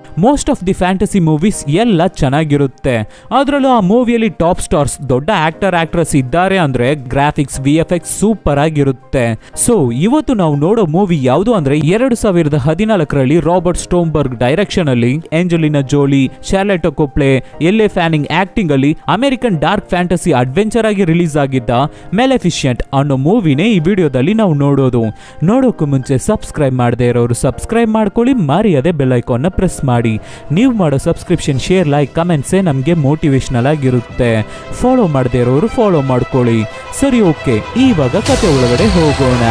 most of the fantasy movies ಎಲ್ಲ ಚೆನ್ನಾಗಿರುತ್ತೆ ಅದರಲ್ಲೂ ಆ ಮೂವಿಯಲ್ಲಿ ಟಾಪ್ ಸ್ಟಾರ್ಸ್ ದೊಡ್ಡ ಆಕ್ಟರ್ ಆಕ್ಟ್ರೆಸ್ ಇದ್ದಾರೆ ಅಂದ್ರೆ graphics V F X super ಆಗಿರುತ್ತೆ ಸೊ ಇವತ್ತು ನಾವು ನೋಡೋ ಮೂವಿ ಯಾವುದು ಅಂದ್ರೆ ಎರಡು ಸಾವಿರದ ಹದಿನಾಲ್ಕರಲ್ಲಿ ರಾಬರ್ಟ್ ಸ್ಟೋನ್ಬರ್ಗ್ ಡೈರೆಕ್ಷನ್ ಅಲ್ಲಿ Angelina Jolie Sharlto Copley Elle Fanning acting ಅಲ್ಲಿ ಅಮೆರಿಕನ್ ಡಾರ್ಕ್ ಫ್ಯಾಂಟಸಿ ಅಡ್ವೆಂಚರ್ ಆಗಿ ರಿಲೀಸ್ ಆಗಿದ್ದ ಮೆಲೆಫಿಷಿಯಂಟ್ ಅನ್ನೋ ಮೂವಿನೇ ಈ ವಿಡಿಯೋದಲ್ಲಿ ನಾವು ನೋಡೋದು ನೋಡೋಕ್ಕೂ ಮುಂಚೆ ಸಬ್ಸ್ಕ್ರೈಬ್ ಮಾಡದೇ ಇರೋರು ಸಬ್ಸ್ಕ್ರೈಬ್ ಮಾಡ್ಕೊಳ್ಳಿ ಮರೆಯದೆ ಬೆಲ್ ಐಕಾನ್ನ ಪ್ರೆಸ್ ಮಾಡಿ ನೀವು ಮಾಡೋ ಸಬ್ಸ್ಕ್ರಿಪ್ಷನ್ ಶೇರ್ ಲೈಕ್ ಕಮೆಂಟ್ಸೇ ನಮಗೆ ಮೋಟಿವೇಶನಲ್ ಆಗಿರುತ್ತೆ ಫಾಲೋ ಮಾಡದೇ ಇರೋರು ಫಾಲೋ ಮಾಡ್ಕೊಳ್ಳಿ ಸರಿ ಓಕೆ ಇವಾಗ ಕತೆ ಒಳಗಡೆ ಹೋಗೋಣ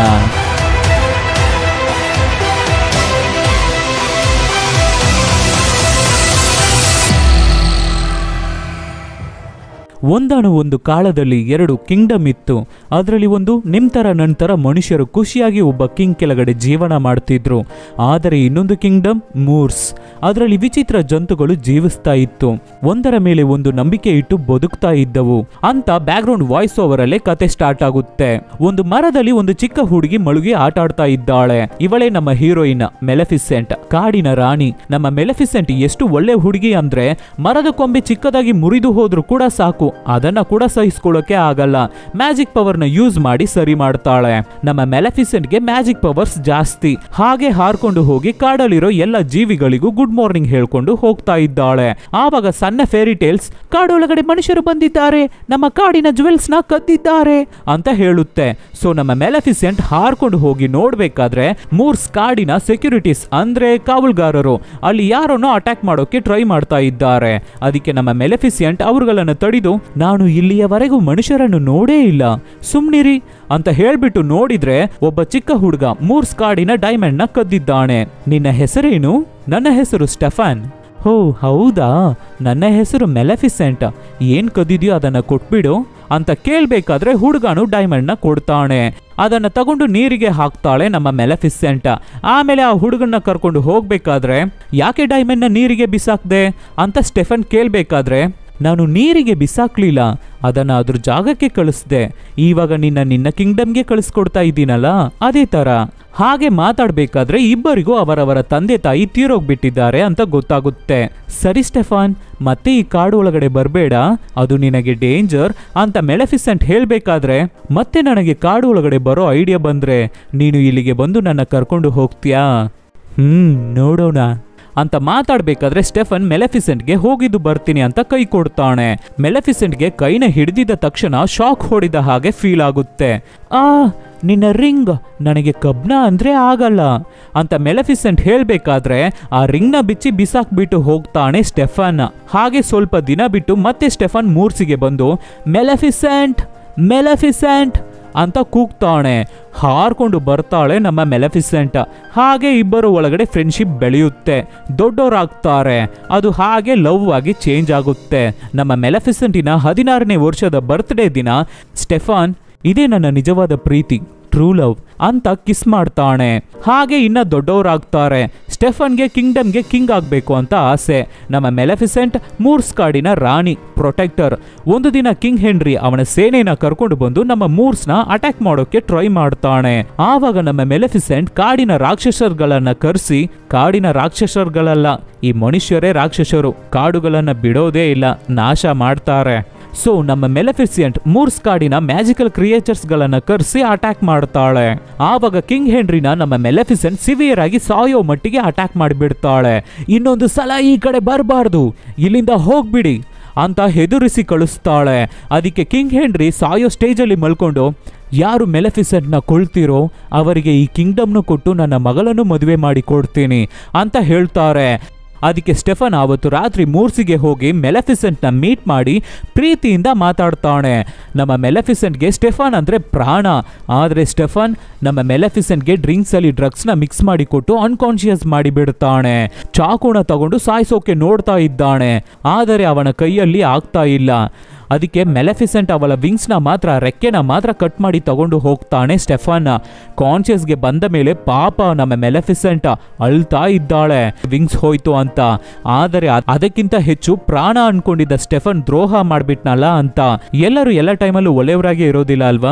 ಒಂದಾನು ಒಂದು ಕಾಲದಲ್ಲಿ ಎರಡು ಕಿಂಗ್ಡಮ್ ಇತ್ತು ಅದರಲ್ಲಿ ಒಂದು ನಿಮ್ತರ ನಂತರ ಮನುಷ್ಯರು ಖುಷಿಯಾಗಿ ಒಬ್ಬ ಕಿಂಗ್ ಕೆಳಗಡೆ ಜೀವನ ಮಾಡ್ತಿದ್ರು ಆದರೆ ಇನ್ನೊಂದು ಕಿಂಗ್ಡಮ್ ಮೂರ್ಸ್ ಅದರಲ್ಲಿ ವಿಚಿತ್ರ ಜಂತುಗಳು ಜೀವಿಸ್ತಾ ಇತ್ತು ಒಂದರ ಮೇಲೆ ಒಂದು ನಂಬಿಕೆ ಇಟ್ಟು ಬದುಕ್ತಾ ಇದ್ದವು ಅಂತ ಬ್ಯಾಕ್ಗ್ರೌಂಡ್ ವಾಯ್ಸ್ ಓವರ್ ಅಲ್ಲೇ ಕತೆ ಸ್ಟಾರ್ಟ್ ಆಗುತ್ತೆ ಒಂದು ಮರದಲ್ಲಿ ಒಂದು ಚಿಕ್ಕ ಹುಡುಗಿ ಮಳುಗಿ ಆಟ ಆಡ್ತಾ ಇದ್ದಾಳೆ ಇವಳೇ ನಮ್ಮ ಹೀರೋಯಿನ್ ಮೆಲೆಫಿಸೆಂಟ್ ಕಾಡಿನ ರಾಣಿ ನಮ್ಮ ಮೆಲೆಫಿಸೆಂಟ್ ಎಷ್ಟು ಒಳ್ಳೆ ಹುಡುಗಿ ಅಂದ್ರೆ ಮರದ ಕೊಂಬೆ ಚಿಕ್ಕದಾಗಿ ಮುರಿದು ಹೋದ್ರೂ ಕೂಡ ಸಾಕು ಅದನ್ನ ಕೂಡ ಸಹಿಸ್ಕೊಳ್ಳೋಕೆ ಆಗಲ್ಲ ಮ್ಯಾಜಿಕ್ ಪವರ್ ನ ಯೂಸ್ ಮಾಡಿ ಸರಿ ಮಾಡ್ತಾಳೆ ನಮ್ಮ ಮೆಲೆಫಿಸೆಂಟ್ ಗೆ ಮ್ಯಾಜಿಕ್ ಪವರ್ಸ್ ಜಾಸ್ತಿ ಹಾಗೆ ಹಾರ್ಕೊಂಡು ಹೋಗಿ ಕಾಡಲ್ಲಿರೋ ಎಲ್ಲ ಜೀವಿಗಳಿಗೂ ಗುಡ್ ಮಾರ್ನಿಂಗ್ ಹೇಳ್ಕೊಂಡು ಹೋಗ್ತಾ ಇದ್ದಾಳೆ ಆವಾಗ ಸಣ್ಣ ಫೇರಿ ಟೇಲ್ಸ್ ಕಾಡೊಳಗಡೆ ಮನುಷ್ಯರು ಬಂದಿದ್ದಾರೆ ನಮ್ಮ ಕಾಡಿನ ಜುವೆಲ್ಸ್ ನ ಕದ್ದಿದ್ದಾರೆ ಅಂತ ಹೇಳುತ್ತೆ ಸೊ ನಮ್ಮ ಮೆಲೆಫಿಸೆಂಟ್ ಹಾರ್ಕೊಂಡು ಹೋಗಿ ನೋಡ್ಬೇಕಾದ್ರೆ ಮೂರ್ಸ್ ಕಾಡಿನ ಸೆಕ್ಯೂರಿಟೀಸ್ ಅಂದ್ರೆ ಕಾವಲ್ಗಾರರು ಅಲ್ಲಿ ಯಾರನ್ನೋ ಅಟ್ಯಾಕ್ ಮಾಡೋಕೆ ಟ್ರೈ ಮಾಡ್ತಾ ಇದ್ದಾರೆ ಅದಕ್ಕೆ ನಮ್ಮ ಮೆಲೆಫಿಸಿಯಂಟ್ ಅವರುಗಳನ್ನ ತಡೆದು ನಾನು ಇಲ್ಲಿಯವರೆಗೂ ಮನುಷ್ಯರನ್ನು ನೋಡೇ ಇಲ್ಲ ಸುಮ್ನಿರಿ ಅಂತ ಹೇಳ್ಬಿಟ್ಟು ನೋಡಿದ್ರೆ ಒಬ್ಬ ಚಿಕ್ಕ ಹುಡುಗ ಮೂರ್ಸ್ ಕಾಡಿನ ಡೈಮಂಡ್ ನ ಕದ್ದಿದ್ದಾನೆ ನಿನ್ನ ಹೆಸರೇನು ನನ್ನ ಹೆಸರು ಸ್ಟೆಫಾನ್ ಹೋ ಹೌದಾ ನನ್ನ ಹೆಸರು ಮೆಲೆಫಿಸೆಂಟ್ ಏನ್ ಕದ್ದಿದ್ಯೋ ಅದನ್ನ ಕೊಟ್ಬಿಡು ಅಂತ ಕೇಳ್ಬೇಕಾದ್ರೆ ಹುಡುಗನು ಡೈಮಂಡ್ ನ ಕೊಡ್ತಾನೆ ಅದನ್ನ ತಗೊಂಡು ನೀರಿಗೆ ಹಾಕ್ತಾಳೆ ನಮ್ಮ ಮೆಲೆಫಿಸೆಂಟ್ ಆಮೇಲೆ ಆ ಹುಡುಗನ್ನ ಕರ್ಕೊಂಡು ಹೋಗ್ಬೇಕಾದ್ರೆ ಯಾಕೆ ಡೈಮಂಡ್ ನ ನೀರಿಗೆ ಬಿಸಾಕ್ದೆ ಅಂತ ಸ್ಟೆಫನ್ ಕೇಳ್ಬೇಕಾದ್ರೆ ನಾನು ನೀರಿಗೆ ಬಿಸಾಕ್ಲಿಲ್ಲ ಅದನ್ನ ಅದ್ರ ಜಾಗಕ್ಕೆ ಕಳಿಸ್ದೆ ಇವಾಗ ನಿನ್ನ ನಿನ್ನ ಕಿಂಗ್ಡಮ್ಗೆ ಕಳಿಸ್ಕೊಡ್ತಾ ಇದ್ದೀನಲ್ಲ ಅದೇ ತರ ಹಾಗೆ ಮಾತಾಡ್ಬೇಕಾದ್ರೆ ಇಬ್ಬರಿಗೂ ಅವರವರ ತಂದೆ ತಾಯಿ ತೀರೋಗ್ಬಿಟ್ಟಿದ್ದಾರೆ ಅಂತ ಗೊತ್ತಾಗುತ್ತೆ ಸರಿ ಸ್ಟೆಫಾನ್ ಮತ್ತೆ ಈ ಕಾಡು ಒಳಗಡೆ ಬರಬೇಡ ಅದು ನಿನಗೆ ಡೇಂಜರ್ ಅಂತ ಮೆಲೆಫಿಸೆಂಟ್ ಹೇಳ್ಬೇಕಾದ್ರೆ ಮತ್ತೆ ನನಗೆ ಕಾಡು ಒಳಗಡೆ ಬರೋ ಐಡಿಯಾ ಬಂದ್ರೆ ನೀನು ಇಲ್ಲಿಗೆ ಬಂದು ನನ್ನ ಕರ್ಕೊಂಡು ಹೋಗ್ತೀಯಾ ಹ್ಮ್ ನೋಡೋಣ ಅಂತ ಮಾತಾಡ್ಬೇಕಾದ್ರೆ ಸ್ಟೆಫನ್ ಮೆಲೆಫಿಸೆಂಟ್ಗೆ ಹೋಗಿದ್ದು ಬರ್ತೀನಿ ಅಂತ ಕೈ ಕೊಡ್ತಾನೆ ಮೆಲೆಫಿಸೆಂಟ್ಗೆ ಕೈನ ಹಿಡಿದಿದ್ದ ತಕ್ಷಣ ಶಾಕ್ ಹೊಡಿದ ಹಾಗೆ ಫೀಲ್ ಆಗುತ್ತೆ ಆ ನಿನ್ನ ರಿಂಗ್ ನನಗೆ ಕಬ್ನ ಅಂದ್ರೆ ಆಗಲ್ಲ ಅಂತ ಮೆಲೆಫಿಸೆಂಟ್ ಹೇಳ್ಬೇಕಾದ್ರೆ ಆ ರಿಂಗ್ನ ಬಿಚ್ಚಿ ಬಿಸಾಕ್ಬಿಟ್ಟು ಹೋಗ್ತಾನೆ ಸ್ಟೆಫನ್ ಹಾಗೆ ಸ್ವಲ್ಪ ದಿನ ಬಿಟ್ಟು ಮತ್ತೆ ಸ್ಟೆಫನ್ ಮೂರ್ಸಿಗೆ ಬಂದು ಮೆಲೆಫಿಸೆಂಟ್ ಮೆಲೆಫಿಸೆಂಟ್ ಅಂತ ಕೂಗ್ತಾಳೆ ಹಾರ್ಕೊಂಡು ಬರ್ತಾಳೆ ನಮ್ಮ ಮೆಲೆಫಿಸೆಂಟ್ ಹಾಗೆ ಇಬ್ಬರು ಒಳಗಡೆ ಫ್ರೆಂಡ್ಶಿಪ್ ಬೆಳೆಯುತ್ತೆ ದೊಡ್ಡವರಾಗ್ತಾರೆ ಅದು ಹಾಗೆ ಲವ್ ಆಗಿ ಚೇಂಜ್ ಆಗುತ್ತೆ ನಮ್ಮ ಮೆಲೆಫಿಸೆಂಟಿನ ಹದಿನಾರನೇ ವರ್ಷದ ಬರ್ತ್ಡೇ ದಿನ ಸ್ಟೆಫಾನ್ ಇದೇ ನನ್ನ ನಿಜವಾದ ಪ್ರೀತಿ ಟ್ರೂ ಲವ್ ಅಂತ ಕಿಸ್ ಮಾಡ್ತಾನೆ ಹಾಗೆ ಇನ್ನ ದೊಡ್ಡವರಾಗ್ತಾರೆ ಸ್ಟೆಫನ್ಗೆ ಕಿಂಗ್ಡಮ್ಗೆ ಕಿಂಗ್ ಆಗಬೇಕು ಅಂತ ಆಸೆ ನಮ್ಮ ಮೆಲೆಫಿಸೆಂಟ್ ಮೂರ್ಸ್ ಕಾಡಿನ ರಾಣಿ ಪ್ರೊಟೆಕ್ಟರ್ ಒಂದು ದಿನ ಕಿಂಗ್ ಹೆನ್ರಿ ಅವನ ಸೇನೆನ ಕರ್ಕೊಂಡು ಬಂದು ನಮ್ಮ ಮೂರ್ಸ್ನ ಅಟ್ಯಾಕ್ ಮಾಡೋಕೆ ಟ್ರೈ ಮಾಡ್ತಾನೆ ಆವಾಗ ನಮ್ಮ ಮೆಲೆಫಿಸೆಂಟ್ ಕಾಡಿನ ರಾಕ್ಷಸರುಗಳನ್ನ ಕರೆಸಿ ಕಾಡಿನ ರಾಕ್ಷಸರುಗಳಲ್ಲ ಈ ಮನುಷ್ಯರೇ ರಾಕ್ಷಸರು ಕಾಡುಗಳನ್ನ ಬಿಡೋದೇ ಇಲ್ಲ ನಾಶ ಮಾಡ್ತಾರೆ ಸೊ ನಮ್ಮ ಮೆಲೆಫಿಸಿಯಂಟ್ ಮೂರ್ಸ್ ಕಾಡಿನ ಮ್ಯಾಜಿಕಲ್ ಕ್ರಿಯೇಚರ್ಸ್ ಗಳನ್ನ ಕರೆಸಿ ಅಟ್ಯಾಕ್ ಮಾಡ್ತಾಳೆ ಆವಾಗ ಕಿಂಗ್ ಹೆನ್ರಿನ ನಮ್ಮ ಮೆಲೆಫಿಸೆಂಟ್ ಸಿವಿಯರ್ ಆಗಿ ಸಾಯೋ ಮಟ್ಟಿಗೆ ಅಟ್ಯಾಕ್ ಮಾಡಿಬಿಡ್ತಾಳೆ ಇನ್ನೊಂದು ಸಲ ಈ ಕಡೆ ಬರಬಾರ್ದು ಇಲ್ಲಿಂದ ಹೋಗ್ಬಿಡಿ ಅಂತ ಹೆದರಿಸಿ ಕಳಿಸ್ತಾಳೆ ಅದಕ್ಕೆ ಕಿಂಗ್ ಹೆನ್ರಿ ಸಾಯೋ ಸ್ಟೇಜಲ್ಲಿ ಮಲ್ಕೊಂಡು ಯಾರು ಮೆಲೆಫಿಸೆಂಟ್ನ ಕೊಳ್ತಿರೋ ಅವರಿಗೆ ಈ ಕಿಂಗ್ಡಮ್ನು ಕೊಟ್ಟು ನನ್ನ ಮಗಳನ್ನು ಮದುವೆ ಮಾಡಿ ಕೊಡ್ತೀನಿ ಅಂತ ಹೇಳ್ತಾರೆ ಅದಕ್ಕೆ ಸ್ಟೆಫನ್ ಆವತ್ತು ರಾತ್ರಿ ಮೂರ್ಸಿಗೆ ಹೋಗಿ ಮೆಲೆಫಿಸೆಂಟ್ನ ಮೀಟ್ ಮಾಡಿ ಪ್ರೀತಿಯಿಂದ ಮಾತಾಡ್ತಾನೆ ನಮ್ಮ ಮೆಲೆಫಿಸೆಂಟ್ಗೆ ಸ್ಟೆಫನ್ ಅಂದರೆ ಪ್ರಾಣ ಆದರೆ ಸ್ಟೆಫನ್ ನಮ್ಮ ಮೆಲೆಫಿಸೆಂಟ್ಗೆ ಡ್ರಿಂಕ್ಸಲ್ಲಿ ಡ್ರಗ್ಸ್ನ ಮಿಕ್ಸ್ ಮಾಡಿ ಕೊಟ್ಟು ಅನ್ಕಾನ್ಶಿಯಸ್ ಮಾಡಿ ಬಿಡ್ತಾನೆ ಚಾಕುನ ತಗೊಂಡು ಸಾಯಿಸೋಕೆ ನೋಡ್ತಾ ಇದ್ದಾನೆ ಆದರೆ ಅವನ ಕೈಯಲ್ಲಿ ಆಗ್ತಾ ಇಲ್ಲ ಅದಕ್ಕೆ ಮೆಲೆಫಿಸೆಂಟ್ ಅವಳ ವಿಂಗ್ಸ್ನ ಮಾತ್ರ ರೆಕ್ಕೆನ ಮಾತ್ರ ಕಟ್ ಮಾಡಿ ತಗೊಂಡು ಹೋಗ್ತಾನೆ ಸ್ಟೆಫನ್ ಕಾನ್ಶಿಯಸ್ಗೆ ಬಂದ ಮೇಲೆ ಪಾಪ ನಮ್ಮ ಮೆಲೆಫಿಸೆಂಟ್ ಅಳ್ತಾ ಇದ್ದಾಳೆ ವಿಂಗ್ಸ್ ಹೋಯ್ತು ಅಂತ ಆದರೆ ಅದ್- ಅದಕ್ಕಿಂತ ಹೆಚ್ಚು ಪ್ರಾಣ ಅನ್ಕೊಂಡಿದ್ದ ಸ್ಟೆಫನ್ ದ್ರೋಹ ಮಾಡ್ಬಿಟ್ನಲ್ಲ ಅಂತ ಎಲ್ಲರೂ ಎಲ್ಲ ಟೈಮಲ್ಲೂ ಒಳ್ಳೆಯವರಾಗಿ ಇರೋದಿಲ್ಲ ಅಲ್ವಾ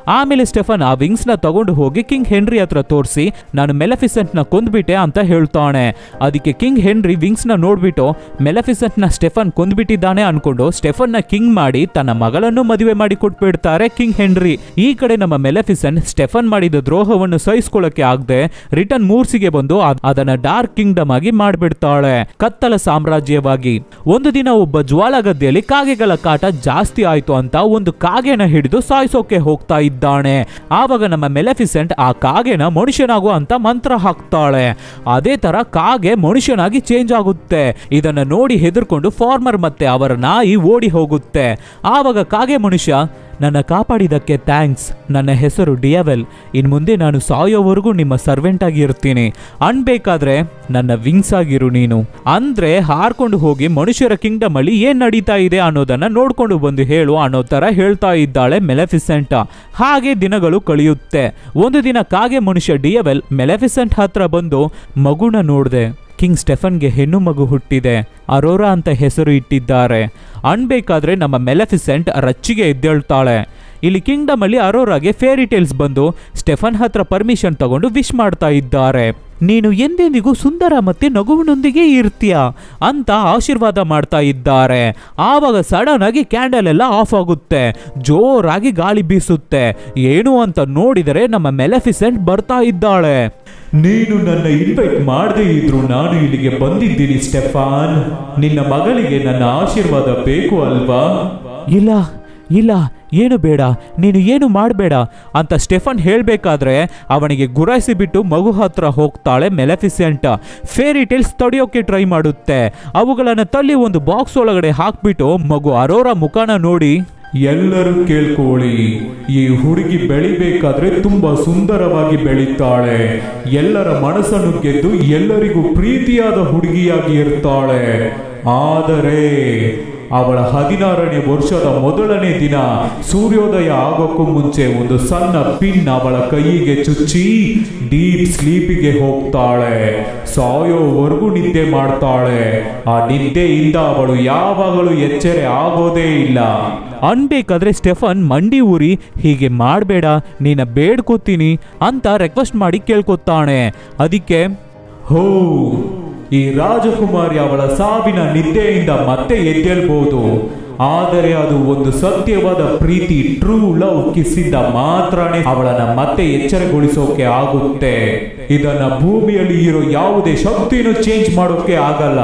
ಆಮೇಲೆ ಸ್ಟೆಫನ್ ಆ ವಿಂಗ್ಸ್ ನ ತಗೊಂಡು ಹೋಗಿ ಕಿಂಗ್ ಹೆನ್ರಿ ಹತ್ರ ತೋರಿಸಿ ನಾನು ಮೆಲಫಿಸೆಂಟ್ ನ ಕೊಂದ್ಬಿಟ್ಟೆ ಅಂತ ಹೇಳ್ತಾನೆ ಅದಕ್ಕೆ ಕಿಂಗ್ ಹೆನ್ರಿ ವಿಂಗ್ಸ್ ನ ನೋಡ್ಬಿಟ್ಟು ಮೆಲಫಿಸೆಂಟ್ ನ ಸ್ಟೆಫನ್ ಕೊಂದ್ಬಿಟ್ಟಿದ್ದಾನೆ ಅನ್ಕೊಂಡು ಸ್ಟೆಫನ್ ನ ಕಿಂಗ್ ಮಾಡಿ ತನ್ನ ಮಗಳನ್ನು ಮದುವೆ ಮಾಡಿ ಕೊಟ್ಬಿಡ್ತಾರೆ ಕಿಂಗ್ ಹೆನ್ರಿ ಈ ಕಡೆ ನಮ್ಮ ಮೆಲಫಿಸೆಂಟ್ ಸ್ಟೆಫನ್ ಮಾಡಿದ ದ್ರೋಹವನ್ನು ಸಹಿಸ್ಕೊಳ್ಳಕ್ಕೆ ಆಗದೆ ರಿಟರ್ನ್ ಮೂರ್ಸಿಗೆ ಬಂದು ಅದ್- ಅದನ್ನ ಡಾರ್ಕ್ ಕಿಂಗ್ಡಮ್ ಆಗಿ ಮಾಡ್ಬಿಡ್ತಾಳೆ ಕತ್ತಲ ಸಾಮ್ರಾಜ್ಯವಾಗಿ ಒಂದು ದಿನ ಒಬ್ಬ ಜ್ವಾಲ ಗದ್ದೆಯಲ್ಲಿ ಕಾಗೆಗಳ ಕಾಟ ಜಾಸ್ತಿ ಆಯ್ತು ಅಂತ ಒಂದು ಕಾಗೆನ ಹಿಡಿದು ಸಾಯಿಸೋಕೆ ಹೋಗ್ತಾ ಇದ್ದಾನೆ ಆವಾಗ ನಮ್ಮ ಮೆಲೆಫಿಸೆಂಟ್ ಆ ಕಾಗೆನ ಮನುಷ್ಯನಾಗು ಅಂತ ಮಂತ್ರ ಹಾಕ್ತಾಳೆ ಅದೇ ತರ ಕಾಗೆ ಮನುಷ್ಯನಾಗಿ ಚೇಂಜ್ ಆಗುತ್ತೆ ಇದನ್ನ ನೋಡಿ ಹೆದರ್ಕೊಂಡು ಫಾರ್ಮರ್ ಮತ್ತೆ ಅವರ ನಾಯಿ ಓಡಿ ಹೋಗುತ್ತೆ ಆವಾಗ ಕಾಗೆ ಮನುಷ್ಯ ನನ್ನ ಕಾಪಾಡಿದಕ್ಕೆ ಥ್ಯಾಂಕ್ಸ್ ನನ್ನ ಹೆಸರು ಡಿಯವೆಲ್ ಇನ್ನು ಮುಂದೆ ನಾನು ಸಾಯೋವರೆಗೂ ನಿಮ್ಮ ಸರ್ವೆಂಟ್ ಆಗಿ ಇರ್ತೀನಿ ಅನ್ಬೇಕಾದ್ರೆ ನನ್ನ ವಿಂಗ್ಸ್ ಆಗಿರು ನೀನು ಅಂದ್ರೆ ಹಾರ್ಕೊಂಡು ಹೋಗಿ ಮನುಷ್ಯರ ಕಿಂಗ್ಡಮ್ ಅಲ್ಲಿ ಏನ್ ನಡೀತಾ ಇದೆ ಅನ್ನೋದನ್ನ ನೋಡ್ಕೊಂಡು ಬಂದು ಹೇಳು ಅನ್ನೋ ತರ ಹೇಳ್ತಾ ಇದ್ದಾಳೆ ಮೆಲೆಫಿಸೆಂಟ ಹಾಗೆ ದಿನಗಳು ಕಳೆಯುತ್ತೆ ಒಂದು ದಿನ ಕಾಗೆ ಮನುಷ್ಯ ಡಿಯವೆಲ್ ಮೆಲೆಫಿಸೆಂಟ್ ಹತ್ರ ಬಂದು ಮಗುನ ನೋಡ್ದೆ ಕಿಂಗ್ ಸ್ಟೆಫನ್ಗೆ ಹೆಣ್ಣು ಮಗು ಹುಟ್ಟಿದೆ ಅರೋರಾ ಅಂತ ಹೆಸರು ಇಟ್ಟಿದ್ದಾರೆ ಅನ್ಬೇಕಾದ್ರೆ ನಮ್ಮ ಮೆಲೆಫಿಸೆಂಟ್ ರಚ್ಚಿಗೆ ಎದ್ದೇಳ್ತಾಳೆ ಇಲ್ಲಿ ಕಿಂಗ್ಡಮ್ ಅಲ್ಲಿ ಅರೋರಾಗೆ ಫೇರಿ ಟೇಲ್ಸ್ ಬಂದು ಸ್ಟೆಫನ್ ಹತ್ರ ಪರ್ಮಿಷನ್ ತಗೊಂಡು ವಿಶ್ ಮಾಡ್ತಾ ಇದ್ದಾರೆ ನೀನು ಎಂದೆಂದಿಗೂ ಸುಂದರ ಮತ್ತೆ ನಗುವಿನೊಂದಿಗೆ ಇರ್ತೀಯ ಅಂತ ಆಶೀರ್ವಾದ ಮಾಡ್ತಾ ಇದ್ದಾರೆ ಆವಾಗ ಸಡನ್ ಆಗಿ ಕ್ಯಾಂಡಲ್ ಎಲ್ಲ ಆಫ್ ಆಗುತ್ತೆ ಜೋರಾಗಿ ಗಾಳಿ ಬೀಸುತ್ತೆ ಏನು ಅಂತ ನೋಡಿದರೆ ನಮ್ಮ ಮೆಲೆಫಿಸೆಂಟ್ ಬರ್ತಾ ಇದ್ದಾಳೆ ನೀನು ನನ್ನ ಇನ್ವೈಟ್ ಮಾಡದೇ ಇದ್ರು ನಾನು ಇಲ್ಲಿಗೆ ಬಂದಿದ್ದೀನಿ ಸ್ಟೆಫಾನ್ ನಿನ್ನ ಮಗಳಿಗೆ ನನ್ನ ಆಶೀರ್ವಾದ ಬೇಕು ಅಲ್ವಾ ಇಲ್ಲ ಇಲ್ಲ ಏನು ಬೇಡ ನೀನು ಏನು ಮಾಡಬೇಡ ಅಂತ ಸ್ಟೆಫನ್ ಹೇಳಬೇಕಾದ್ರೆ ಅವನಿಗೆ ಗುರಾಯಿಸಿ ಬಿಟ್ಟು ಮಗು ಹತ್ರ ಹೋಗ್ತಾಳೆ ಮೆಲೆಫಿಸೆಂಟ್ ಫೇರಿ ಟೇಲ್ಸ್ ತಡೆಯೋಕೆ ಟ್ರೈ ಮಾಡುತ್ತೆ ಅವುಗಳನ್ನು ತಳ್ಳಿ ಒಂದು ಬಾಕ್ಸ್ ಒಳಗಡೆ ಹಾಕ್ಬಿಟ್ಟು ಮಗು ಅರೋರ ಮುಖನ ನೋಡಿ ಎಲ್ಲರೂ ಕೇಳ್ಕೊಳ್ಳಿ ಈ ಹುಡುಗಿ ಬೆಳಿಬೇಕಾದ್ರೆ ತುಂಬಾ ಸುಂದರವಾಗಿ ಬೆಳೀತಾಳೆ ಎಲ್ಲರ ಮನಸ್ಸನ್ನು ಗೆದ್ದು ಎಲ್ಲರಿಗೂ ಪ್ರೀತಿಯಾದ ಹುಡುಗಿಯಾಗಿ ಇರ್ತಾಳೆ ಆದರೆ ಅವಳ ಹದಿನಾರನೇ ವರ್ಷದ ಮೊದಲನೇ ದಿನ ಸೂರ್ಯೋದಯ ಆಗೋಕ್ಕೂ ಮುಂಚೆ ಒಂದು ಸಣ್ಣ ಪಿನ್ ಅವಳ ಕೈಯಿಗೆ ಚುಚ್ಚಿ ಡೀಪ್ ಸ್ಲೀಪಿಗೆ ಹೋಗ್ತಾಳೆ ಸಾಯೋವರೆಗೂ ನಿದ್ದೆ ಮಾಡ್ತಾಳೆ ಆ ನಿದ್ದೆಯಿಂದ ಅವಳು ಯಾವಾಗಲೂ ಎಚ್ಚರೆ ಆಗೋದೇ ಇಲ್ಲ ಅನ್ಬೇಕಾದ್ರೆ ಸ್ಟೆಫನ್ ಮಂಡಿ ಊರಿ ಹೀಗೆ ಮಾಡಬೇಡ ನೀನ ಬೇಡ್ಕೋತೀನಿ ಅಂತ ರಿಕ್ವೆಸ್ಟ್ ಮಾಡಿ ಕೇಳ್ಕೊತಾನೆ ಅದಕ್ಕೆ ಹೋ ಈ ರಾಜಕುಮಾರಿ ಅವಳ ಸಾವಿನ ನಿದ್ದೆಯಿಂದ ಮತ್ತೆ ಎದ್ದೇಳ್ಬೋದು ಆದರೆ ಅದು ಒಂದು ಸತ್ಯವಾದ ಪ್ರೀತಿ ಟ್ರೂ ಲವ್ ಕಿಸ್ಸಿಂದ ಮಾತ್ರನೇ ಅವಳನ್ನ ಮತ್ತೆ ಎಚ್ಚರಗೊಳಿಸೋಕೆ ಆಗುತ್ತೆ ಇದನ್ನ ಭೂಮಿಯಲ್ಲಿ ಇರೋ ಯಾವುದೇ ಶಕ್ತಿನೂ ಚೇಂಜ್ ಮಾಡೋಕೆ ಆಗಲ್ಲ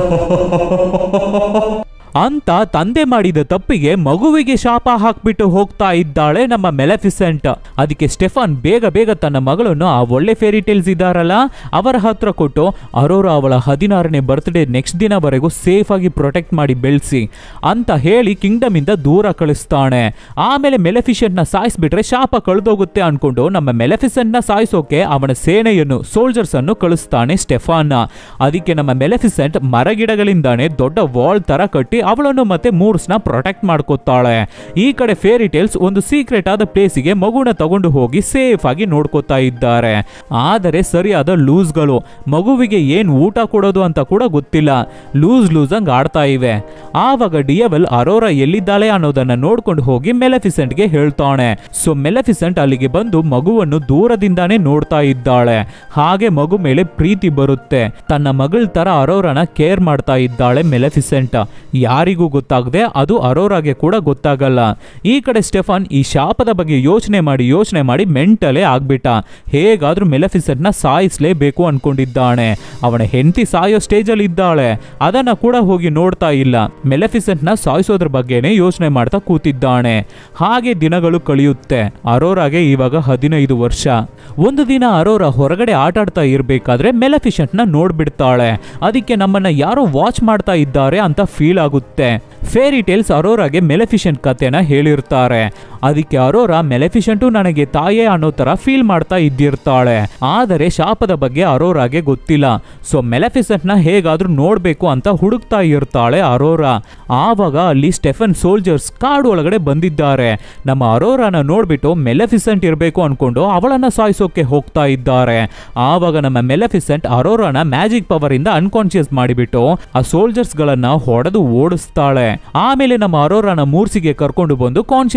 ಅಂತ ತಂದೆ ಮಾಡಿದ ತಪ್ಪಿಗೆ ಮಗುವಿಗೆ ಶಾಪ ಹಾಕ್ಬಿಟ್ಟು ಹೋಗ್ತಾ ಇದ್ದಾಳೆ ನಮ್ಮ ಮೆಲೆಫಿಸೆಂಟ್ ಅದಕ್ಕೆ ಸ್ಟೆಫಾನ್ ಬೇಗ ಬೇಗ ತನ್ನ ಮಗಳನ್ನು ಆ ಒಳ್ಳೆ ಫೇರಿ ಟೇಲ್ಸ್ ಇದ್ದಾರಲ್ಲ ಅವರ ಹತ್ರ ಕೊಟ್ಟು ಅರೋರ ಅವಳ ಹದಿನಾರನೇ ಬರ್ತ್ಡೇ ನೆಕ್ಸ್ಟ್ ದಿನವರೆಗೂ ಸೇಫ್ ಆಗಿ ಪ್ರೊಟೆಕ್ಟ್ ಮಾಡಿ ಬೆಳೆಸಿ ಅಂತ ಹೇಳಿ ಕಿಂಗ್ಡಮ್ ಇಂದ ದೂರ ಕಳಿಸ್ತಾನೆ ಆಮೇಲೆ ಮೆಲೆಫಿಷೆಂಟ್ ನ ಸಾಯಿಸ್ಬಿಟ್ರೆ ಶಾಪ ಕಳೆದೋಗುತ್ತೆ ಅನ್ಕೊಂಡು ನಮ್ಮ ಮೆಲೆಫಿಸೆಂಟ್ ನ ಸಾಯಿಸೋಕೆ ಅವನ ಸೇನೆಯನ್ನು ಸೋಲ್ಜರ್ಸ್ ಅನ್ನು ಕಳಿಸ್ತಾನೆ ಸ್ಟೆಫಾನ್ ಅದಕ್ಕೆ ನಮ್ಮ ಮೆಲೆಫಿಸೆಂಟ್ ಮರಗಿಡಗಳಿಂದಾನೆ ದೊಡ್ಡ ವಾಲ್ ತರ ಕಟ್ಟಿ ಅವಳನ್ನು ಮತ್ತೆ ಮೂರ್ಸ್ನ ಪ್ರೊಟೆಕ್ಟ್ ಮಾಡ್ಕೋತಾಳೆ ಈ ಕಡೆ ಫೇರಿ ಟೇಲ್ಸ್ ಒಂದು ಸೀಕ್ರೆಟ್ ಆದ ಪ್ಲೇಸಿಗೆ ಮಗುನ ತಗೊಂಡು ಹೋಗಿ ಸೇಫ್ ಆಗಿ ನೋಡ್ಕೋತಾ ಇದ್ದಾರೆ ಆದರೆ ಸರಿಯಾದ ಲೂಸ್ಗಳು ಮಗುವಿಗೆ ಏನ್ ಊಟ ಕೊಡೋದು ಅಂತ ಕೂಡ ಗೊತ್ತಿಲ್ಲ ಲೂಸ್ ಲೂಸ್ ಹಂಗ್ ಆಡ್ತಾ ಇವೆ ಆವಾಗ ಡಿಯವೆಲ್ ಅರೋರ ಎಲ್ಲಿದ್ದಾಳೆ ಅನ್ನೋದನ್ನ ನೋಡ್ಕೊಂಡು ಹೋಗಿ ಮೆಲೆಫಿಸೆಂಟ್ಗೆ ಹೇಳ್ತಾನೆ ಸೊ ಮೆಲೆಫಿಸೆಂಟ್ ಅಲ್ಲಿಗೆ ಬಂದು ಮಗುವನ್ನು ದೂರದಿಂದಾನೇ ನೋಡ್ತಾ ಇದ್ದಾಳೆ ಹಾಗೆ ಮಗು ಮೇಲೆ ಪ್ರೀತಿ ಬರುತ್ತೆ ತನ್ನ ಮಗಳ ತರ ಅರೋರನ ಕೇರ್ ಮಾಡ್ತಾ ಇದ್ದಾಳೆ ಮೆಲೆಫಿಸೆಂಟ್ ಯಾರಿಗೂ ಗೊತ್ತಾಗದೆ ಅದು ಅರೋರಾಗೆ ಕೂಡ ಗೊತ್ತಾಗಲ್ಲ ಈ ಕಡೆ ಸ್ಟೆಫಾನ್ ಈ ಶಾಪದ ಬಗ್ಗೆ ಯೋಚನೆ ಮಾಡಿ ಯೋಚನೆ ಮಾಡಿ ಮೆಂಟಲೇ ಆಗ್ಬಿಟ್ಟ ಹೇಗಾದ್ರೂ ಮೆಲೆಫಿಸೆಂಟ್ ನ ಸಾಯಿಸ್ಲೇಬೇಕು ಅನ್ಕೊಂಡಿದ್ದಾನೆ ಅವನ ಹೆಂಡತಿ ಸಾಯೋ ಸ್ಟೇಜ್ ಅಲ್ಲಿ ಇದ್ದಾಳೆ ಅದನ್ನ ಕೂಡ ಹೋಗಿ ನೋಡ್ತಾ ಇಲ್ಲ ಮೆಲೆಫಿಸೆಂಟ್ ನ ಸಾಯಿಸೋದ್ರ ಬಗ್ಗೆನೇ ಯೋಚನೆ ಮಾಡ್ತಾ ಕೂತಿದ್ದಾನೆ ಹಾಗೆ ದಿನಗಳು ಕಳೆಯುತ್ತೆ ಅರೋರಾಗೆ ಇವಾಗ ಹದಿನೈದು ವರ್ಷ ಒಂದು ದಿನ ಅರೋರ ಹೊರಗಡೆ ಆಟಾಡ್ತಾ ಇರ್ಬೇಕಾದ್ರೆ ಮೆಲೆಫಿಷೆಂಟ್ ನ ನೋಡ್ಬಿಡ್ತಾಳೆ ಅದಕ್ಕೆ ನಮ್ಮನ್ನ ಯಾರೋ ವಾಚ್ ಮಾಡ್ತಾ ಇದ್ದಾರೆ ಅಂತ ಫೀಲ್ ಆಗುತ್ತೆ ಫೇರಿ ಟೇಲ್ಸ್ ಅರೋರಾಗೆ ಮೆಲೆಫಿಷೆಂಟ್ ಕತೆನ ಹೇಳಿರ್ತಾರೆ ಅದಕ್ಕೆ ಅರೋರಾ ಮೆಲೆಫಿಷೆಂಟು ನನಗೆ ತಾಯೇ ಅನ್ನೋ ತರ ಫೀಲ್ ಮಾಡ್ತಾ ಇದ್ದಿರ್ತಾಳೆ ಆದರೆ ಶಾಪದ ಬಗ್ಗೆ ಅರೋರಾಗೆ ಗೊತ್ತಿಲ್ಲ ಸೊ ಮೆಲೆಫಿಸೆಂಟ್ ನ ಹೇಗಾದ್ರೂ ನೋಡ್ಬೇಕು ಅಂತ ಹುಡುಕ್ತಾ ಇರ್ತಾಳೆ ಅರೋರಾ ಆವಾಗ ಅಲ್ಲಿ ಸ್ಟೆಫನ್ ಸೋಲ್ಜರ್ಸ್ ಕಾಡು ಒಳಗಡೆ ಬಂದಿದ್ದಾರೆ ನಮ್ಮ ಅರೋರಾನ ನೋಡ್ಬಿಟ್ಟು ಮೆಲೆಫಿಸೆಂಟ್ ಇರಬೇಕು ಅನ್ಕೊಂಡು ಅವಳನ್ನ ಸಾಯಿಸೋಕೆ ಹೋಗ್ತಾ ಇದ್ದಾರೆ ಆವಾಗ ನಮ್ಮ ಮೆಲೆಫಿಸೆಂಟ್ ಅರೋರಾನ ಮ್ಯಾಜಿಕ್ ಪವರ್ ಇಂದ ಅನ್ಕಾನ್ಶಿಯಸ್ ಮಾಡಿಬಿಟ್ಟು ಆ ಸೋಲ್ಜರ್ಸ್ ಗಳನ್ನ ಹೊಡೆದು ಓಡಿಸ್ತಾಳೆ ಆಮೇಲೆ ನಮ್ಮ ಅರೋರಾನ ಮೂರ್ಸಿಗೆ ಕರ್ಕೊಂಡು ಬಂದು ಕಾನ್ಶಿಯಸ್ಗೆ ಬರ್ಸ್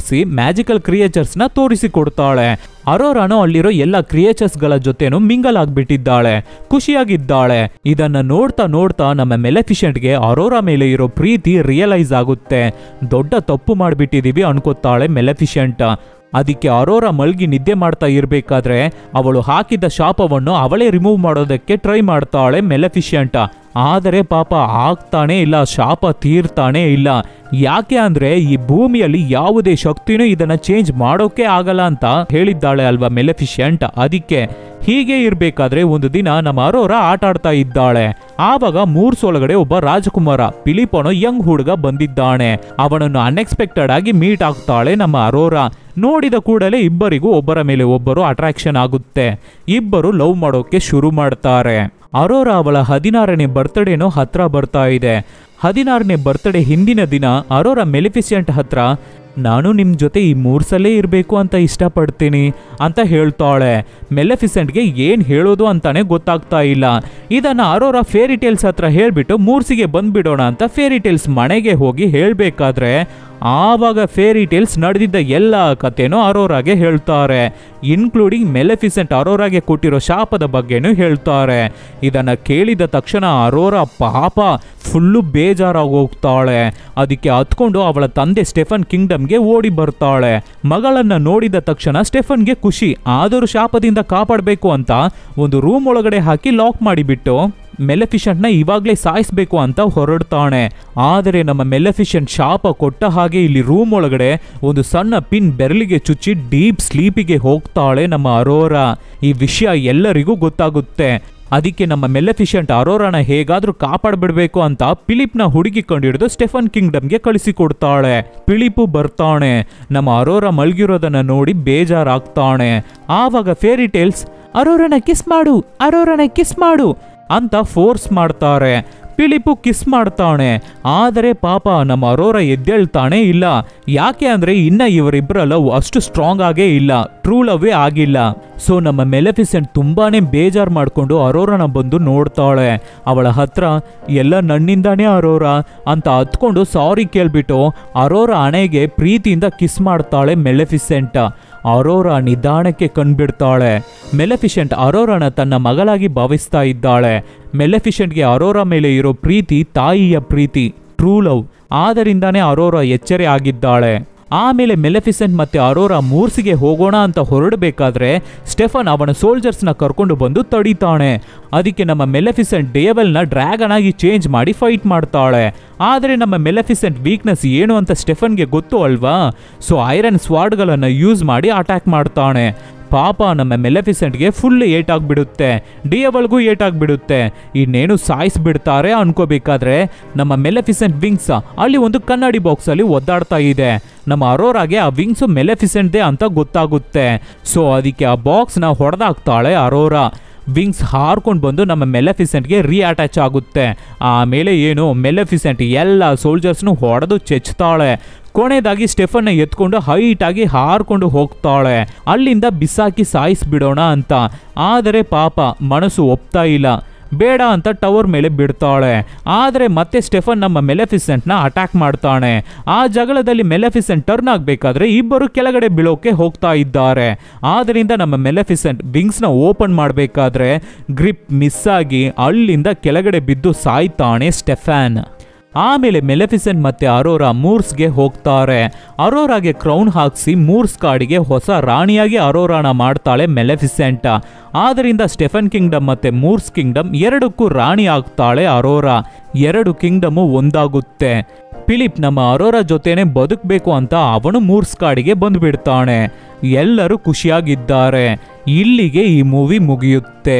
ತೋರಿಸಿ ಮ್ಯಾಜಿಕಲ್ ಕ್ರಿಯೇಚರ್ಸ್ ನ ತೋರಿಸಿಕೊಡ್ತಾಳೆ ಅರೋರಾನು ಅಲ್ಲಿರೋ ಎಲ್ಲ ಕ್ರಿಯೇಚರ್ಸ್ ಗಳ ಜೊತೆನೂ ಮಿಂಗಲ್ ಆಗ್ಬಿಟ್ಟಿದ್ದಾಳೆ ಖುಷಿಯಾಗಿದ್ದಾಳೆ ಇದನ್ನ ನೋಡ್ತಾ ನೋಡ್ತಾ ನಮ್ಮ ಮೆಲೆಫಿಷೆಂಟ್ ಗೆ ಅರೋರಾ ಮೇಲೆ ಇರೋ ಪ್ರೀತಿ ರಿಯಲೈಸ್ ಆಗುತ್ತೆ ದೊಡ್ಡ ತಪ್ಪು ಮಾಡ್ಬಿಟ್ಟಿದೀವಿ ಅನ್ಕೋತಾಳೆ ಮೆಲೆಫಿಷೆಂಟ್ ಅದಕ್ಕೆ ಅರೋರಾ ಮಲ್ಗಿ ನಿದ್ದೆ ಮಾಡ್ತಾ ಇರ್ಬೇಕಾದ್ರೆ ಅವಳು ಹಾಕಿದ ಶಾಪವನ್ನು ಅವಳೇ ರಿಮೂವ್ ಮಾಡೋದಕ್ಕೆ ಟ್ರೈ ಮಾಡ್ತಾಳೆ ಮೆಲೆಫಿಷಿಯಂಟ ಆದರೆ ಪಾಪ ಆಗ್ತಾನೇ ಇಲ್ಲ ಶಾಪ ತೀರ್ತಾನೇ ಇಲ್ಲ ಯಾಕೆ ಅಂದ್ರೆ ಈ ಭೂಮಿಯಲ್ಲಿ ಯಾವುದೇ ಶಕ್ತಿನೂ ಇದನ್ನ ಚೇಂಜ್ ಮಾಡೋಕೆ ಆಗಲ್ಲ ಅಂತ ಹೇಳಿದ್ದಾಳೆ ಅಲ್ವಾ ಮೆಲೆಫಿಷಿಯಂಟ್ ಅದಕ್ಕೆ ಹೀಗೆ ಇರ್ಬೇಕಾದ್ರೆ ಒಂದು ದಿನ ನಮ್ಮ ಅರೋರ ಆಟ ಆಡ್ತಾ ಇದ್ದಾಳೆ ಆವಾಗ ಮೂರ್ಸ್ ಒಳಗಡೆ ಒಬ್ಬ ರಾಜಕುಮಾರ ಫಿಲಿಪ್ ಅನ್ನೋ ಯಂಗ್ ಹುಡುಗ ಬಂದಿದ್ದಾನೆ ಅವನನ್ನು ಅನ್ಎಕ್ಸ್ಪೆಕ್ಟೆಡ್ ಆಗಿ ಮೀಟ್ ಆಗ್ತಾಳೆ ನಮ್ಮ ಅರೋರ ನೋಡಿದ ಕೂಡಲೇ ಇಬ್ಬರಿಗೂ ಒಬ್ಬರ ಮೇಲೆ ಒಬ್ಬರು ಅಟ್ರಾಕ್ಷನ್ ಆಗುತ್ತೆ ಇಬ್ಬರು ಲವ್ ಮಾಡೋಕೆ ಶುರು ಮಾಡ್ತಾರೆ ಅರೋರಾ ಅವಳ ಹದಿನಾರನೇ ಬರ್ತ್ಡೇನೋ ಹತ್ರ ಬರ್ತಾ ಇದೆ ಹದಿನಾರನೇ ಬರ್ತ್ಡೇ ಹಿಂದಿನ ದಿನ ಅರೋರಾ ಮೆಲಿಫಿಸಿಯಂಟ್ ಹತ್ರ ನಾನು ನಿಮ್ಮ ಜೊತೆ ಈ ಮೂರ್ಸಲ್ಲೇ ಇರಬೇಕು ಅಂತ ಇಷ್ಟಪಡ್ತೀನಿ ಅಂತ ಹೇಳ್ತಾಳೆ ಮೆಲೆಫಿಸೆಂಟ್ಗೆ ಏನು ಹೇಳೋದು ಅಂತಾನೆ ಗೊತ್ತಾಗ್ತಾ ಇಲ್ಲ ಇದನ್ನ ಅರೋರಾ ಫೇರಿ ಟೇಲ್ಸ್ ಹತ್ರ ಹೇಳ್ಬಿಟ್ಟು ಮೂರ್ಸಿಗೆ ಬಂದ್ಬಿಡೋಣ ಅಂತ ಫೇರಿ ಟೇಲ್ಸ್ ಮನೆಗೆ ಹೋಗಿ ಹೇಳ್ಬೇಕಾದ್ರೆ ಆವಾಗ ಫೇರಿ ಟೇಲ್ಸ್ ನಡೆದಿದ್ದ ಎಲ್ಲ ಕಥೆನೂ ಅರೋರಾಗೆ ಹೇಳ್ತಾರೆ ಇನ್ಕ್ಲೂಡಿಂಗ್ ಮೆಲೆಫಿಸೆಂಟ್ ಅರೋರಾಗೆ ಕೊಟ್ಟಿರೋ ಶಾಪದ ಬಗ್ಗೆನೂ ಹೇಳ್ತಾರೆ ಇದನ್ನ ಕೇಳಿದ ತಕ್ಷಣ ಅರೋರಾ ಪಾಪ ಫುಲ್ಲು ಬೇಜಾರಾಗಿ ಹೋಗ್ತಾಳೆ ಅದಕ್ಕೆ ಹತ್ಕೊಂಡು ಅವಳ ತಂದೆ ಸ್ಟೆಫನ್ ಕಿಂಗ್ಡಮ್ಗೆ ಓಡಿ ಬರ್ತಾಳೆ ಮಗಳನ್ನ ನೋಡಿದ ತಕ್ಷಣ ಸ್ಟೆಫನ್ಗೆ ಖುಷಿ ಆದರೂ ಶಾಪದಿಂದ ಕಾಪಾಡಬೇಕು ಅಂತ ಒಂದು ರೂಮ್ ಒಳಗಡೆ ಹಾಕಿ ಲಾಕ್ ಮಾಡಿಬಿಟ್ಟು ಮೆಲೆಫಿಷಂಟ್ನ ಇವಾಗಲೇ ಸಾಯಿಸ್ಬೇಕು ಅಂತ ಹೊರಡ್ತಾನೆ ಆದರೆ ನಮ್ಮ ಮೆಲೆಫಿಷಂಟ್ ಶಾಪ ಕೊಟ್ಟ ಹಾಗೆ ಇಲ್ಲಿ ರೂಮ್ ಒಳಗಡೆ ಒಂದು ಸಣ್ಣ ಪಿನ್ ಬೆರಳಿಗೆ ಚುಚ್ಚಿ ಡೀಪ್ ಸ್ಲೀಪಿಗೆ ಹೋಗ್ತಾಳೆ ನಮ್ಮ ಅರೋರಾ ಈ ವಿಷಯ ಎಲ್ಲರಿಗೂ ಗೊತ್ತಾಗುತ್ತೆ ಅದಕ್ಕೆ ನಮ್ಮ ಮೆಲೆಫಿಷಂಟ್ ಅರೋರಾನ ಹೇಗಾದ್ರೂ ಕಾಪಾಡ್ಬಿಡ್ಬೇಕು ಅಂತ ಪಿಲಿಪ್ನ ಹುಡುಗಿ ಕಂಡಿಡಿದು ಸ್ಟೆಫನ್ ಕಿಂಗ್ಡಮ್ಗೆ ಕಳಿಸಿಕೊಡ್ತಾಳೆ ಪಿಲಿಪು ಬರ್ತಾನೆ ನಮ್ಮ ಅರೋರಾ ಮಲ್ಗಿರೋದನ್ನ ನೋಡಿ ಬೇಜಾರಾಗ್ತಾನೆ ಆವಾಗ ಫೇರಿ ಟೇಲ್ಸ್ ಅರೋರನ ಕಿಸ್ ಮಾಡು ಅರೋರನ ಕಿಸ್ ಮಾಡು ಅಂತ ಫೋರ್ಸ್ ಮಾಡ್ತಾರೆ ಪಿಲಿಪು ಕಿಸ್ ಮಾಡ್ತಾನೆ ಆದರೆ ಪಾಪ ನಮ್ಮ ಅರೋರ ಎದ್ದೇಳ್ತಾನೆ ಇಲ್ಲ ಯಾಕೆ ಅಂದ್ರೆ ಇನ್ನ ಇವರಿಬ್ಬರ ಲವ್ ಅಷ್ಟು ಸ್ಟ್ರಾಂಗ್ ಆಗೇ ಇಲ್ಲ ಟ್ರೂ ಲವ್ವೇ ಆಗಿಲ್ಲ ಸೊ ನಮ್ಮ ಮೆಲೆಫಿಸೆಂಟ್ ತುಂಬಾನೇ ಬೇಜಾರ್ ಮಾಡ್ಕೊಂಡು ಅರೋರನ ಬಂದು ನೋಡ್ತಾಳೆ ಅವಳ ಹತ್ರ ಎಲ್ಲ ನನ್ನಿಂದಾನೇ ಅರೋರ ಅಂತ ಹತ್ಕೊಂಡು ಸಾರಿ ಕೇಳ್ಬಿಟ್ಟು ಅರೋರ ಹಣೆಗೆ ಪ್ರೀತಿಯಿಂದ ಕಿಸ್ ಮಾಡ್ತಾಳೆ ಮೆಲೆಫಿಸೆಂಟ್ ಅರೋರ ನಿಧಾನಕ್ಕೆ ಕಣ್ಬಿಡ್ತಾಳೆ ಮೆಲೆಫಿಷೆಂಟ್ ಅರೋರನ ತನ್ನ ಮಗಳಾಗಿ ಭಾವಿಸ್ತಾ ಇದ್ದಾಳೆ ಮೆಲೆಫಿಷೆಂಟ್ಗೆ ಅರೋರ ಮೇಲೆ ಇರೋ ಪ್ರೀತಿ ತಾಯಿಯ ಪ್ರೀತಿ ಟ್ರೂ ಲವ್ ಆದ್ದರಿಂದಾನೇ ಅರೋರ ಎಚ್ಚರೆ ಆಗಿದ್ದಾಳೆ ಆಮೇಲೆ ಮೆಲೆಫಿಸೆಂಟ್ ಮತ್ತೆ ಅರೋರಾ ಮೂರ್ಸಿಗೆ ಹೋಗೋಣ ಅಂತ ಹೊರಡಬೇಕಾದ್ರೆ ಸ್ಟೆಫನ್ ಅವನ ಸೋಲ್ಜರ್ಸ್ನ ಕರ್ಕೊಂಡು ಬಂದು ತಡಿತಾನೆ ಅದಕ್ಕೆ ನಮ್ಮ ಮೆಲೆಫಿಸೆಂಟ್ ಡೇವಲ್ನ ಡ್ರ್ಯಾಗನ್ ಆಗಿ ಚೇಂಜ್ ಮಾಡಿ ಫೈಟ್ ಮಾಡ್ತಾಳೆ ಆದರೆ ನಮ್ಮ ಮೆಲೆಫಿಸೆಂಟ್ ವೀಕ್ನೆಸ್ ಏನು ಅಂತ ಸ್ಟೆಫನ್ಗೆ ಗೊತ್ತು ಅಲ್ವಾ ಸೊ ಐರನ್ ಸ್ವಾಡ್ಗಳನ್ನು ಯೂಸ್ ಮಾಡಿ ಅಟ್ಯಾಕ್ ಮಾಡ್ತಾನೆ ಪಾಪ ನಮ್ಮ ಮೆಲೆಫಿಸೆಂಟ್ಗೆ ಫುಲ್ ಏಟ್ ಆಗಿಬಿಡುತ್ತೆ ಡಿಯವಲ್ಗೂ ಏಟ್ ಆಗಿಬಿಡುತ್ತೆ ಇನ್ನೇನು ಸಾಯಿಸ್ಬಿಡ್ತಾರೆ ಅನ್ಕೋಬೇಕಾದ್ರೆ ನಮ್ಮ ಮೆಲೆಫಿಸೆಂಟ್ ವಿಂಗ್ಸ್ ಅಲ್ಲಿ ಒಂದು ಕನ್ನಡಿ ಬಾಕ್ಸಲ್ಲಿ ಒದ್ದಾಡ್ತಾ ಇದೆ ನಮ್ಮ ಅರೋರಾಗೆ ಆ ವಿಂಗ್ಸು ಮೆಲೆಫಿಸೆಂಟ್ದೇ ಅಂತ ಗೊತ್ತಾಗುತ್ತೆ ಸೊ ಅದಕ್ಕೆ ಆ ಬಾಕ್ಸ್ನ ಹೊಡೆದಾಕ್ತಾಳೆ ಅರೋರಾ ವಿಂಗ್ಸ್ ಹಾರ್ಕೊಂಡು ಬಂದು ನಮ್ಮ ಮೆಲೆಫಿಸೆಂಟ್ಗೆ ರೀ ಅಟ್ಯಾಚ್ ಆಗುತ್ತೆ ಆಮೇಲೆ ಏನು ಮೆಲೆಫಿಸೆಂಟ್ ಎಲ್ಲ ಸೋಲ್ಜರ್ಸ್ನು ಹೊಡೆದು ಚೆಚ್ತಾಳೆ ಕೊನೆಯದಾಗಿ ಸ್ಟೆಫನ್ನ ಎತ್ಕೊಂಡು ಹೈಟಾಗಿ ಹಾರ್ಕೊಂಡು ಹೋಗ್ತಾಳೆ ಅಲ್ಲಿಂದ ಬಿಸಾಕಿ ಸಾಯಿಸ್ಬಿಡೋಣ ಅಂತ ಆದರೆ ಪಾಪ ಮನಸ್ಸು ಒಪ್ತಾ ಇಲ್ಲ ಬೇಡ ಅಂತ ಟವರ್ ಮೇಲೆ ಬಿಡ್ತಾಳೆ ಆದರೆ ಮತ್ತೆ ಸ್ಟೆಫನ್ ನಮ್ಮ ಮೆಲೆಫಿಸೆಂಟ್ನ ಅಟ್ಯಾಕ್ ಮಾಡ್ತಾನೆ ಆ ಜಗಳದಲ್ಲಿ ಮೆಲೆಫಿಸೆಂಟ್ ಟರ್ನ್ ಆಗಬೇಕಾದ್ರೆ ಇಬ್ಬರು ಕೆಳಗಡೆ ಬೀಳೋಕೆ ಹೋಗ್ತಾ ಇದ್ದಾರೆ ಆದ್ದರಿಂದ ನಮ್ಮ ಮೆಲೆಫಿಸೆಂಟ್ ವಿಂಗ್ಸ್ನ ಓಪನ್ ಮಾಡಬೇಕಾದ್ರೆ ಗ್ರಿಪ್ ಮಿಸ್ ಆಗಿ ಅಲ್ಲಿಂದ ಕೆಳಗಡೆ ಬಿದ್ದು ಸಾಯ್ತಾನೆ ಸ್ಟೆಫಾನ್ ಆಮೇಲೆ ಮೆಲೆಫಿಸೆಂಟ್ ಮತ್ತೆ ಅರೋರಾ ಮೂರ್ಸ್ಗೆ ಹೋಗ್ತಾರೆ ಅರೋರಾಗೆ ಕ್ರೌನ್ ಹಾಕ್ಸಿ ಮೂರ್ಸ್ ಕಾಡಿಗೆ ಹೊಸ ರಾಣಿಯಾಗಿ ಅರೋರಾನ ಮಾಡ್ತಾಳೆ ಮೆಲೆಫಿಸೆಂಟ್ ಆದ್ದರಿಂದ ಸ್ಟೆಫನ್ ಕಿಂಗ್ಡಮ್ ಮತ್ತೆ ಮೂರ್ಸ್ ಕಿಂಗ್ಡಮ್ ಎರಡಕ್ಕೂ ರಾಣಿ ಆಗ್ತಾಳೆ ಅರೋರಾ ಎರಡು ಕಿಂಗ್ಡಮು ಒಂದಾಗುತ್ತೆ ಫಿಲಿಪ್ ನಮ್ಮ ಅರೋರಾ ಜೊತೆನೆ ಬದುಕಬೇಕು ಅಂತ ಅವನು ಮೂರ್ಸ್ ಕಾಡಿಗೆ ಬಂದ್ಬಿಡ್ತಾನೆ ಎಲ್ಲರೂ ಖುಷಿಯಾಗಿದ್ದಾರೆ ಇಲ್ಲಿಗೆ ಈ ಮೂವಿ ಮುಗಿಯುತ್ತೆ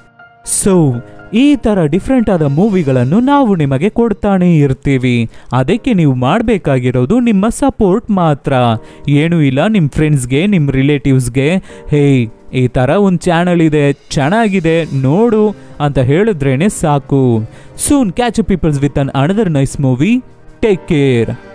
ಸೊ ಈ ಥರ ಡಿಫ್ರೆಂಟ್ ಆದ ಮೂವಿಗಳನ್ನು ನಾವು ನಿಮಗೆ ಕೊಡ್ತಾನೆ ಇರ್ತೀವಿ ಅದಕ್ಕೆ ನೀವು ಮಾಡಬೇಕಾಗಿರೋದು ನಿಮ್ಮ ಸಪೋರ್ಟ್ ಮಾತ್ರ ಏನೂ ಇಲ್ಲ ನಿಮ್ಮ ಫ್ರೆಂಡ್ಸ್ಗೆ ನಿಮ್ಮ ರಿಲೇಟಿವ್ಸ್ಗೆ ಹೇಯ್ ಈ ಥರ ಒಂದು ಚಾನಲ್ ಇದೆ ಚೆನ್ನಾಗಿದೆ ನೋಡು ಅಂತ ಹೇಳಿದ್ರೇನೆ ಸಾಕು soon catch peoples with an another nice movie take care